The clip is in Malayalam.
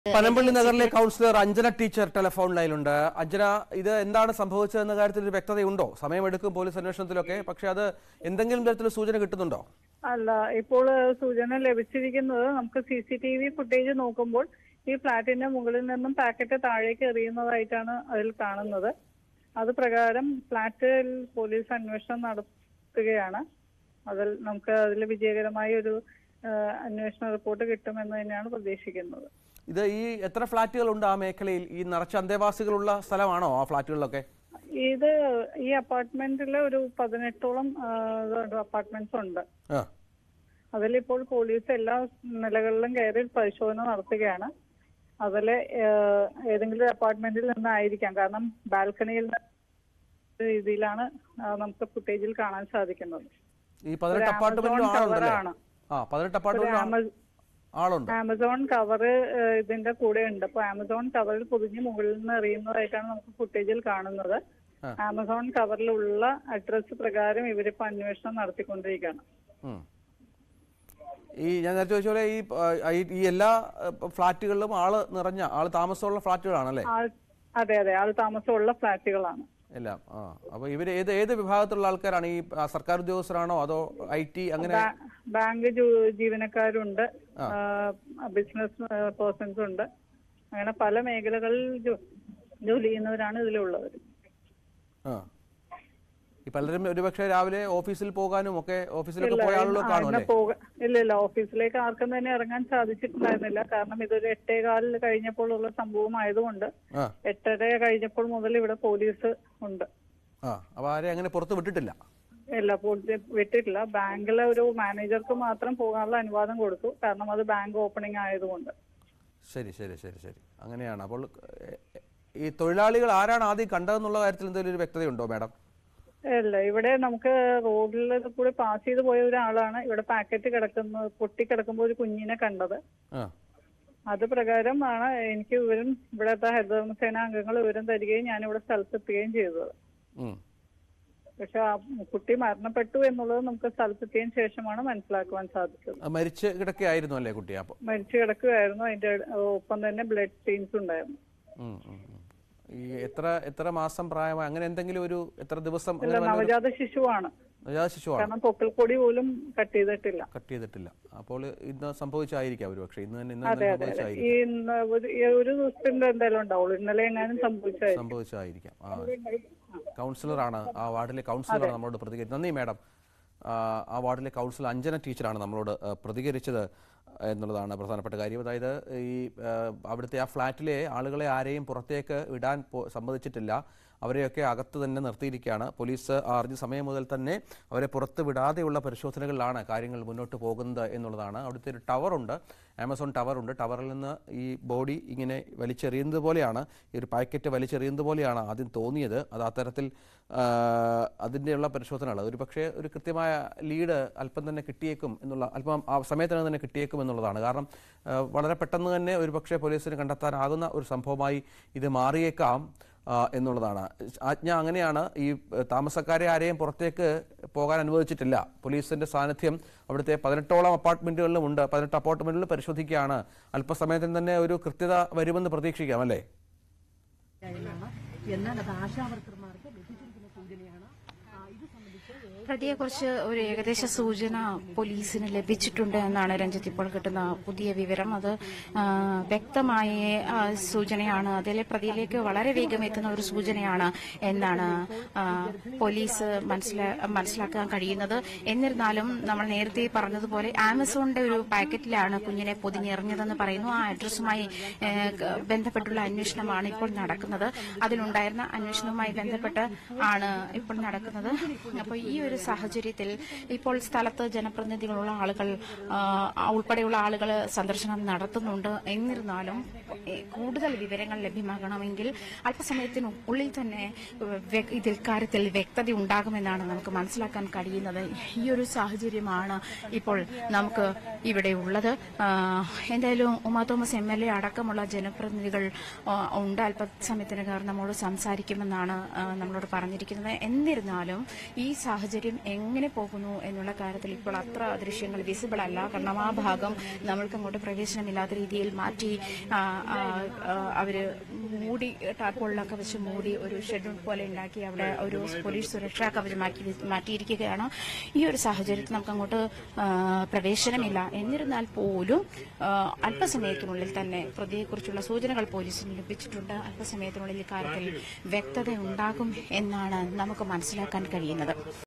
പനമ്പള്ളി നഗറിലെ കൗൺസിലർ അഞ്ജന ടീച്ചർ ടെലിഫോൺ ലൈനിലുണ്ട് അഞ്ജന ഇത് എന്താണ് സംഭവിച്ചതെന്ന കാര്യത്തിൽ ഒരു വ്യക്തതയുണ്ടോ സമയമെടുക്കും പോലീസ് അന്വേഷണത്തിലൊക്കെ പക്ഷെ അത് എന്തെങ്കിലും തരത്തിൽ സൂചന കിട്ടുന്നുണ്ടോ അല്ല ഇപ്പോൾ സൂചന ലഭിച്ചിരിക്കുന്നത് നമുക്ക് C C T V footage നോക്കുമ്പോൾ ഈ ഫ്ലാറ്റിന്റെ മുകളിൽ നിന്നും പാക്കറ്റ് താഴേക്ക് എറിയുന്നതായിട്ടാണ് അതിൽ കാണുന്നത് അത് പ്രകാരം ഫ്ലാറ്റിൽ പോലീസ് അന്വേഷണം നടത്തുകയാണ് അതിൽ നമുക്ക് അതിൽ വിജയകരമായ ഒരു ആ, അന്വേഷണ റിപ്പോർട്ട് കിട്ടുമെന്ന് തന്നെയാണ് പ്രതീക്ഷിക്കുന്നത് ഇത് ഈ എത്ര ഫ്ളാറ്റുകളുണ്ട് ആ മേഖലയിൽ ഈ നിറച്ച അന്തേവാസികളുള്ള സ്ഥലമാണോ ആ ഫ്ളാറ്റുകളിലൊക്കെ ഇത് ഈ അപ്പാർട്ട്മെന്റിൽ ഒരു പതിനെട്ടോളം അപ്പാർട്ട്മെന്റ്സ് ഉണ്ട് ആ അതിലിപ്പോൾ പോലീസ് എല്ലാ നിലകളിലും കയറി പരിശോധന നടത്തുകയാണ് അതിൽ ഏതെങ്കിലും ഒരു അപ്പാർട്ട്മെന്റിൽ നിന്നായിരിക്കാം കാരണം ബാൽക്കണിയിൽ നിന്ന് രീതിയിലാണ് ആ, നമുക്ക് ഫുട്ടേജിൽ കാണാൻ സാധിക്കുന്നത് ഈ പതിനെട്ട് ഒരു അപ്പാർട്ട്മെന്റിലും Amazon ആളുണ്ടല്ലേ cover ആണ്. ആ പതിനെട്ട് ഒരു അപ്പാർട്ട്മെന്റിലും ആമ- ആളുണ്ട് ആമസോൺ കവർ ഇതിന്റെ കൂടെ ഉണ്ട് അപ്പൊ ആമസോൺ കവറിൽ പൊതിഞ്ഞ് മുകളിൽ നിന്ന് എറിയുന്നതായിട്ടാണ് നമുക്ക് ഫുട്ടേജിൽ കാണുന്നത് ആ. ആമസോൺ കവറിലുള്ള അഡ്രസ് പ്രകാരം ഇവരിപ്പോ അന്വേഷണം നടത്തിക്കൊണ്ടിരിക്കുകയാണ് ഉം. ഈ ഞാൻ നേരത്തെ ചോദിച്ച പോലെ ഈ ആ, ഈ- ഈ എല്ലാ ആ, ഫ്ളാറ്റുകളിലും ആള് നിറഞ്ഞ ആള് താമസമുള്ള ഫ്ളാറ്റുകളാണല്ലേ ആൾ അതെ അതെ ആൾ താമസമുള്ള ഫ്ലാറ്റുകളാണ് എല്ലാം ആ അപ്പൊ ഇവര് ഏത് ഏത് വിഭാഗത്തിലുള്ള ആൾക്കാരാണ് ഈ ആ, സർക്കാർ ഉദ്യോഗസ്ഥരാണോ അതോ ഐ ടി അങ്ങനെ ബാ- ബാങ്ക് ജോ- ജീവനക്കാരുണ്ട് ബിസിനസ് പേഴ്സൺസ് ഉണ്ട് അങ്ങനെ പല മേഖലകളിൽ ജോ- ജോലി ചെയ്യുന്നവരാണ് ഇതിലുള്ളവർ ആ ഈ പലരും ഒരുപക്ഷെ രാവിലെ ഓഫീസിൽ പോകാനും ഒക്കെ ഓഫീസിലൊക്കെ പോയ ആളുകൾ കാണും ഇന്ന് അല്ലേ പോക ഇല്ല ഇല്ല ഓഫീസിലേക്ക് ആർക്കും തന്നെ ഇറങ്ങാൻ സാധിച്ചിട്ടുണ്ടായിരുന്നില്ല കാരണം ഇതൊരു എട്ടേകാലിൽ കഴിഞ്ഞപ്പോൾ ഉള്ള സംഭവം ആയതുകൊണ്ട് ആ എട്ടര കഴിഞ്ഞപ്പോൾ മുതൽ ഇവിടെ പോലീസ് ഉണ്ട് ആ അപ്പൊ ആരെ അങ്ങനെ പുറത്ത് വിട്ടിട്ടില്ല ഇല്ല പോലീസ് വിട്ടിട്ടില്ല ബാങ്കിലെ ഒരു മാനേജർക്ക് മാത്രം പോകാനുള്ള അനുവാദം കൊടുത്തു കാരണം അത് ബാങ്ക് ഓപ്പണിംഗ് ആയതുകൊണ്ട് ശരി ശരി ശരി ശരി അങ്ങനെയാണ് അപ്പോൾ എ, എ, ഈ തൊഴിലാളികൾ ആരാണ് ആദ്യം കണ്ടതെന്നുള്ള കാര്യത്തിൽ എന്തെങ്കിലും ഒരു വ്യക്തതയുണ്ടോ മാഡം ഇല്ല ഇവിടെ നമുക്ക് റോഡിൽ കൂടെ പാസ് ചെയ്ത് പോയ ഒരാളാണ് ഇവിടെ പാക്കറ്റ് കിടക്കുന്ന പൊട്ടി കിടക്കുമ്പോൾ ഒരു കുഞ്ഞിനെ കണ്ടത് ആ അത് പ്രകാരമാണ് എനിക്ക് വിവരം ഇവിടുത്തെ ഹരിതകർമ്മസേന അംഗങ്ങൾ വിവരം തരികയും ഞാൻ ഇവിടെ സ്ഥലത്തെത്തുകയും ചെയ്തത് ഉം. പക്ഷെ ആ കുട്ടി മരണപ്പെട്ടു എന്നുള്ളത് നമുക്ക് സ്ഥലത്തെത്തിയതിനു ശേഷമാണ് മനസ്സിലാക്കുവാൻ സാധിച്ചത് ആ, മരിച്ച് കിടക്കുകയായിരുന്നു അല്ലേ കുട്ടി അപ്പോൾ മരിച്ചു കിടക്കുകയായിരുന്നു അതിന്റെ ഒപ്പം തന്നെ ബ്ലഡ് സ്റ്റെയിൻസ് ഉണ്ടായിരുന്നു ഉം, ഉം, ഉം. ഈ എത്ര എത്ര മാസം പ്രായമായി അങ്ങനെ എന്തെങ്കിലും ഒരു എത്ര ദിവസം ഇല്ല അങ്ങനെ വല്ല ഒരു- നവജാത ശിശുവാണ് നവജാത ശിശുവാണ് കാരണം പൊക്കിൾക്കൊടി പോലും കട്ട് ചെയ്തിട്ടില്ല കട്ട് ചെയ്തിട്ടില്ല അപ്പോൾ ഇന്ന് സംഭവിച്ചായിരിക്കാം ഒരു പക്ഷേ ഇന്ന് തന്നെ ഇന്ന് അതെ തന്നെ അതെ അതെ സംഭവിച്ചായിരിക്കും ഈ ഇന്ന് ഒരു- ഈ ഒരു ദിവസത്തിന്റെ എന്തായാലും ഉണ്ടാവുള്ളൂ ഇന്നലെ എങ്ങാനും സംഭവിച്ചായിരിക്കും സംഭവിച്ചായിരിക്കാം ആ കൗൺസിലറാണ് ആ വാർഡിലെ കൗൺസിലറാണ് നമ്മളോട് പ്രതികരിച്ചത് നന്ദി മാഡം ആ, ആ വാർഡിലെ കൗൺസിലർ അഞ്ജന ടീച്ചറാണ് നമ്മളോട് ആ, പ്രതികരിച്ചത് എന്നുള്ളതാണ് പ്രധാനപ്പെട്ട കാര്യം അതായത് ഈ ആ, അവിടുത്തെ ആ ഫ്ലാറ്റിലെ ആളുകളെ ആരെയും പുറത്തേക്ക് വിടാൻ പോ- സമ്മതിച്ചിട്ടില്ല അവരെയൊക്കെ അകത്ത് തന്നെ നിർത്തിയിരിക്കുകയാണ് പോലീസ് അറിഞ്ഞ സമയം മുതൽ തന്നെ അവരെ പുറത്ത് വിടാതെയുള്ള പരിശോധനകളിലാണ് കാര്യങ്ങൾ മുന്നോട്ട് പോകുന്നത് എന്നുള്ളതാണ് അവിടുത്തെ ഒരു ടവറുണ്ട് ആമസോൺ ടവറുണ്ട് ടവറിൽ നിന്ന് ഈ ബോഡി ഇങ്ങനെ വലിച്ചെറിയുന്നത് പോലെയാണ് ഈ ഒരു പാക്കറ്റ് വലിച്ചെറിയുന്നത് പോലെയാണ് ആദ്യം തോന്നിയത് അത് അത്തരത്തിൽ ആ, അതിൻ്റെയുള്ള പരിശോധനകൾ ഒരു പക്ഷേ ഒരു കൃത്യമായ ലീഡ് അല്പം തന്നെ കിട്ടിയേക്കും എന്നുള്ള അല്പം ആ സമയത്തിന് തന്നെ കിട്ടിയേക്കും എന്നുള്ളതാണ് കാരണം ആ, വളരെ പെട്ടെന്ന് തന്നെ ഒരു പക്ഷേ പോലീസിന് കണ്ടെത്താനാകുന്ന ഒരു സംഭവമായി ഇത് മാറിയേക്കാം ആ, എന്നുള്ളതാണ് ആജ്ഞ അങ്ങനെയാണ് ഈ ഏഹ്, താമസക്കാരെ ആരെയും പുറത്തേക്ക് പോകാൻ അനുവദിച്ചിട്ടില്ല പോലീസിന്റെ സാന്നിധ്യം അവിടുത്തെ പതിനെട്ടോളം അപ്പാർട്ട്മെന്റുകളിലും ഉണ്ട് പതിനെട്ട് അപ്പാർട്ട്മെന്റുകളിൽ പരിശോധിക്കുകയാണ് അല്പസമയത്തിന് തന്നെ ഒരു കൃത്യത വരുമെന്ന് പ്രതീക്ഷിക്കാം അല്ലേ കാര്യമാണ് എന്നാൽ അത് ആശാവർക്കർമാർക്ക് ലഭിച്ചിരിക്കുന്ന സൂചനയാണ് ആ, ഇത് സംബന്ധിച്ച് പ്രതിയെക്കുറിച്ച് ഒരു ഏകദേശ സൂചന പോലീസിന് ലഭിച്ചിട്ടുണ്ട് എന്നാണ് രഞ്ജിത്ത് ഇപ്പോൾ കിട്ടുന്ന പുതിയ വിവരം അത് ആ, വ്യക്തമായ ആ, സൂചനയാണ് അതിലെ പ്രതിയിലേക്ക് വളരെ വേഗം എത്തുന്ന ഒരു സൂചനയാണ് എന്നാണ് ആ, പോലീസ് മനസ്സിലാ- മനസ്സിലാക്കാൻ കഴിയുന്നത് എന്നിരുന്നാലും നമ്മൾ നേരത്തെ പറഞ്ഞതുപോലെ ആമസോണിന്റെ ഒരു പാക്കറ്റിലാണ് കുഞ്ഞിനെ പൊതിഞ്ഞെറിഞ്ഞതെന്ന് പറയുന്നു ആ അഡ്രസ്സുമായി ഏ, ക- ബന്ധപ്പെട്ടുള്ള അന്വേഷണമാണ് ഇപ്പോൾ നടക്കുന്നത് അതിലുണ്ടായിരുന്ന അന്വേഷണവുമായി ബന്ധപ്പെട്ട് ആണ് ഇപ്പോൾ നടക്കുന്നത് അപ്പോൾ ഈ ഒരു സാഹചര്യത്തിൽ ഇപ്പോൾ സ്ഥലത്ത് ജനപ്രതിനിധികളുള്ള ആളുകൾ ആ, ഉൾപ്പെടെയുള്ള ആളുകൾ സന്ദർശനം നടത്തുന്നുണ്ട് എന്നിരുന്നാലും ഏ, കൂടുതൽ വിവരങ്ങൾ ലഭ്യമാകണമെങ്കിൽ അല്പസമയത്തിന് ഉള്ളിൽ തന്നെ വ്യ- ഇതിൽ കാര്യത്തിൽ വ്യക്തത ഉണ്ടാകുമെന്നാണ് നമുക്ക് മനസ്സിലാക്കാൻ കഴിയുന്നത് ഈ ഒരു സാഹചര്യമാണ് ഇപ്പോൾ നമുക്ക് ഇവിടെ ഉള്ളത് ആ, എന്തായാലും Uma Thomas M L A അടക്കമുള്ള ജനപ്രതിനിധികൾ ആ, ഉണ്ട് അല്പസമയത്തിനകം നമ്മോട് സംസാരിക്കുമെന്നാണ് ആ, നമ്മളോട് പറഞ്ഞിരിക്കുന്നത് എന്നിരുന്നാലും ഈ സാഹചര്യം എങ്ങനെ പോകുന്നു എന്നുള്ള കാര്യത്തിൽ ഇപ്പോൾ അത്ര ദൃശ്യങ്ങൾ വിസിബിൾ അല്ല കാരണം ആ ഭാഗം നമ്മൾക്ക് അങ്ങോട്ട് പ്രവേശനമില്ലാത്ത രീതിയിൽ മാറ്റി ആ, ആ, ആ, അവര് മൂടി ടാർപോളിലൊക്കെ വെച്ച് മൂടി ഒരു ഷെഡ്യൂൾ പോലെ ഉണ്ടാക്കി അവിടെ ഒരു പോലീസ് സുരക്ഷാ കവചമാക്കി മാറ്റിയിരിക്കുകയാണ് ഈ ഒരു സാഹചര്യത്തിൽ നമുക്ക് അങ്ങോട്ട് ആ, പ്രവേശനമില്ല എന്നിരുന്നാൽ പോലും ആ, അല്പസമയത്തിനുള്ളിൽ തന്നെ പ്രതിയെക്കുറിച്ചുള്ള സൂചനകൾ പോലീസിന് ലഭിച്ചിട്ടുണ്ട് അല്പസമയത്തിനുള്ളിൽ ഇക്കാര്യത്തിൽ വ്യക്തത ഉണ്ടാകും എന്നാണ് നമുക്ക് മനസ്സിലാക്കാൻ കഴിയുന്നത്